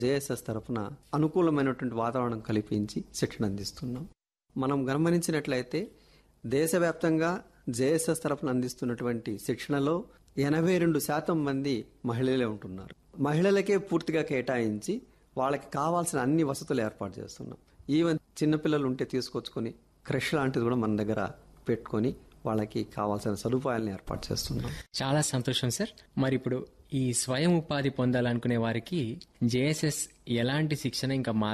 JSS తరఫున అనుకూలమైనటువంటి వాతావరణం కల్పించి శిక్షణ అందిస్తున్నాం మనం గమనించినట్లయితే దేశవ్యాప్తంగా జేఎస్ఎస్ తరఫున అందిస్తున్నటువంటి శిక్షణలో ఎనభై రెండు శాతం మంది మహిళలే ఉంటున్నారు మహిళలకే పూర్తిగా కేటాయించి వాళ్ళకి కావాల్సిన అన్ని వసతులు ఏర్పాటు చేస్తున్నాం ఈవెన్ చిన్నపిల్లలు ఉంటే తీసుకొచ్చుకొని క్రష్ లాంటిది కూడా మన దగ్గర పెట్టుకొని వాళ్ళకి కావాల్సిన సదుపాయాలను ఏర్పాటు చేస్తున్నాం చాలా సంతోషం సార్ మరి ఇప్పుడు ఈ స్వయం ఉపాధి పొందాలనుకునే వారికి జేఎస్ఎస్ ఎలాంటి శిక్షణ ఇంకా